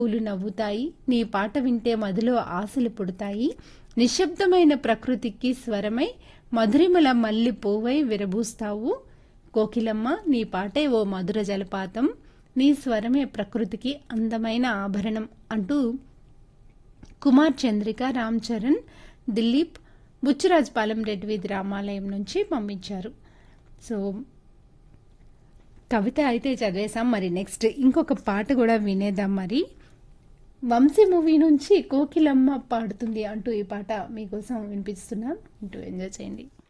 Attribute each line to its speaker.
Speaker 1: పూలు నవ్వుతాయి నీ పాట వింటే మదిలో ఆశలు పుడతాయి నిశ్శబ్దమైన ప్రకృతికి స్వరమై మధురిమల మల్లి పువ్వై విరబూస్తావు కోకిలమ్మ నీ పాటే ఓ మధుర జలపాతం నీ స్వరమే ప్రకృతికి అందమైన ఆభరణం అంటూ కుమార్ చంద్రిక రామ్ చరణ్ దిలీప్ బుచ్చిరాజపాలెం రెడ్డి వీధి రామాలయం నుంచి పంపించారు సో కవిత అయితే చదివేశాం మరి నెక్స్ట్ ఇంకొక పాట కూడా వినేద్దాం మరి వంశీ మూవీ నుంచి కోకిలమ్మ పాడుతుంది అంటూ ఈ పాట మీకోసం వినిపిస్తున్నాను అంటూ ఎంజాయ్ చేయండి